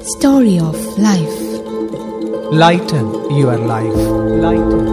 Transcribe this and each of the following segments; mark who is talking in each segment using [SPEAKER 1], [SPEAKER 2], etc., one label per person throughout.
[SPEAKER 1] Story of Life.
[SPEAKER 2] Lighten your life lighten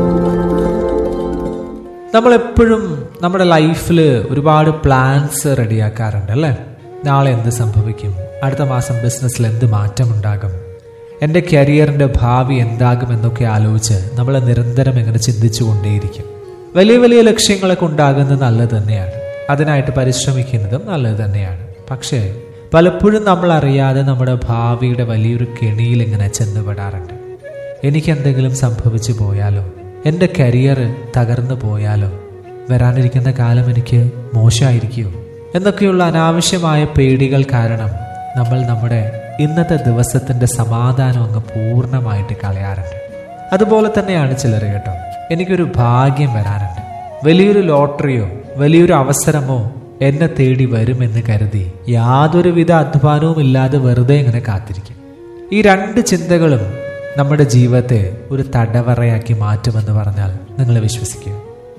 [SPEAKER 2] നമ്മളെപ്പോഴും നമ്മുടെ ലൈഫിൽ ഒരുപാട് പ്ലാൻസ് റെഡിയാക്കാറുണ്ട് അല്ലേ നാളെ എന്ത് സംഭവിക്കും അടുത്ത മാസം ബിസിനസ്സിൽ എന്ത് മാറ്റമുണ്ടാകും എൻ്റെ കരിയറിൻ്റെ ഭാവി എന്താകും എന്നൊക്കെ ആലോചിച്ച് നമ്മൾ നിരന്തരം എങ്ങനെ ചിന്തിച്ചുകൊണ്ടേയിരിക്കും വലിയ വലിയ ലക്ഷ്യങ്ങളൊക്കെ ഉണ്ടാകുന്നത് നല്ലത് തന്നെയാണ് അതിനായിട്ട് പരിശ്രമിക്കുന്നതും നല്ലത് തന്നെയാണ് പക്ഷേ പലപ്പോഴും നമ്മൾ അറിയാതെ നമ്മുടെ ഭാവിയുടെ വലിയൊരു കെണിയിൽ ഇങ്ങനെ ചെന്നുപെടാറുണ്ട് എനിക്ക് എന്തെങ്കിലും സംഭവിച്ചു പോയാലോ എൻ്റെ കരിയർ തകർന്നു പോയാലോ വരാനിരിക്കുന്ന കാലം എനിക്ക് മോശമായിരിക്കുമോ എന്നൊക്കെയുള്ള അനാവശ്യമായ പേടികൾ കാരണം നമ്മൾ നമ്മുടെ ഇന്നത്തെ ദിവസത്തിൻ്റെ സമാധാനം അങ്ങ് പൂർണ്ണമായിട്ട് കളയാറുണ്ട് അതുപോലെ തന്നെയാണ് ചിലർ കേട്ടോ എനിക്കൊരു ഭാഗ്യം വരാനുണ്ട് വലിയൊരു ലോട്ടറിയോ വലിയൊരു അവസരമോ എന്നെ തേടി വരുമെന്ന് കരുതി യാതൊരുവിധ അധ്വാനവും ഇല്ലാതെ വെറുതെ ഇങ്ങനെ കാത്തിരിക്കും ഈ രണ്ട് ചിന്തകളും നമ്മുടെ ജീവിതത്തെ ഒരു തടവറയാക്കി മാറ്റുമെന്ന് പറഞ്ഞാൽ നിങ്ങൾ വിശ്വസിക്കുക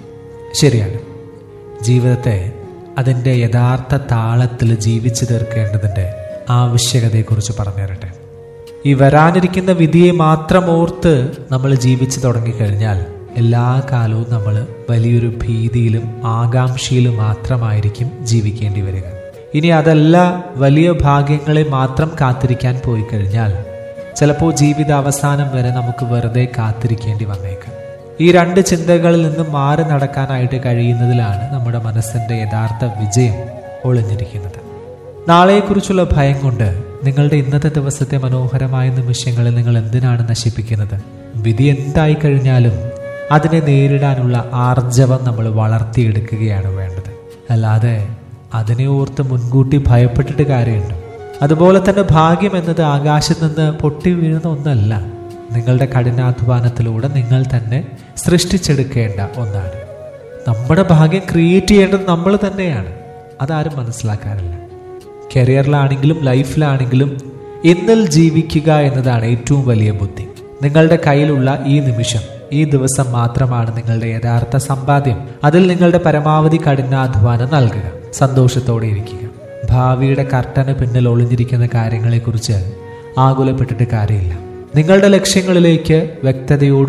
[SPEAKER 2] ശരിയാണ് ജീവിതത്തെ അതിൻ്റെ യഥാർത്ഥ താളത്തിൽ ജീവിച്ചു തീർക്കേണ്ടതിൻ്റെ ആവശ്യകതയെക്കുറിച്ച് പറഞ്ഞു തരട്ടെ ഈ വരാനിരിക്കുന്ന വിധിയെ മാത്രം ഓർത്ത് നമ്മൾ ജീവിച്ചു തുടങ്ങിക്കഴിഞ്ഞാൽ എല്ലാ കാലവും നമ്മൾ വലിയൊരു ഭീതിയിലും ആകാംക്ഷയിലും മാത്രമായിരിക്കും ജീവിക്കേണ്ടി വരിക ഇനി അതല്ല വലിയ ഭാഗ്യങ്ങളെ മാത്രം കാത്തിരിക്കാൻ പോയി കഴിഞ്ഞാൽ ചിലപ്പോൾ ജീവിത അവസാനം വരെ നമുക്ക് വെറുതെ കാത്തിരിക്കേണ്ടി വന്നേക്കാം ഈ രണ്ട് ചിന്തകളിൽ നിന്നും മാറി നടക്കാനായിട്ട് കഴിയുന്നതിലാണ് നമ്മുടെ മനസ്സിന്റെ യഥാർത്ഥ വിജയം ഒളിഞ്ഞിരിക്കുന്നത് നാളെക്കുറിച്ചുള്ള ഭയം കൊണ്ട് നിങ്ങളുടെ ഇന്നത്തെ ദിവസത്തെ മനോഹരമായ നിമിഷങ്ങളിൽ നിങ്ങൾ എന്തിനാണ് നശിപ്പിക്കുന്നത് വിധി എന്തായി കഴിഞ്ഞാലും അതിനെ നേരിടാനുള്ള ആർജവം നമ്മൾ വളർത്തിയെടുക്കുകയാണ് വേണ്ടത് അല്ലാതെ അതിനെ ഓർത്ത് മുൻകൂട്ടി ഭയപ്പെട്ടിട്ട് കാര്യമുണ്ടോ അതുപോലെ തന്നെ ഭാഗ്യം എന്നത് ആകാശത്ത് നിന്ന് പൊട്ടി വീഴുന്ന ഒന്നല്ല നിങ്ങളുടെ കഠിനാധ്വാനത്തിലൂടെ നിങ്ങൾ തന്നെ സൃഷ്ടിച്ചെടുക്കേണ്ട ഒന്നാണ് നമ്മുടെ ഭാഗ്യം ക്രിയേറ്റ് ചെയ്യേണ്ടത് നമ്മൾ തന്നെയാണ് അതാരും മനസ്സിലാക്കാറില്ല കരിയറിലാണെങ്കിലും ലൈഫിലാണെങ്കിലും ഇന്നിൽ ജീവിക്കുക എന്നതാണ് ഏറ്റവും വലിയ ബുദ്ധി നിങ്ങളുടെ കയ്യിലുള്ള ഈ നിമിഷം ഈ ദിവസം മാത്രമാണ് നിങ്ങളുടെ യഥാർത്ഥ സമ്പാദ്യം അതിൽ നിങ്ങളുടെ പരമാവധി കഠിനാധ്വാനം നൽകുക സന്തോഷത്തോടെ ഇരിക്കുക ഭാവിയുടെ കർട്ടന് പിന്നിൽ ഒളിഞ്ഞിരിക്കുന്ന കാര്യങ്ങളെക്കുറിച്ച് ആകുലപ്പെട്ടിട്ട് കാര്യമില്ല നിങ്ങളുടെ ലക്ഷ്യങ്ങളിലേക്ക് വ്യക്തതയോട്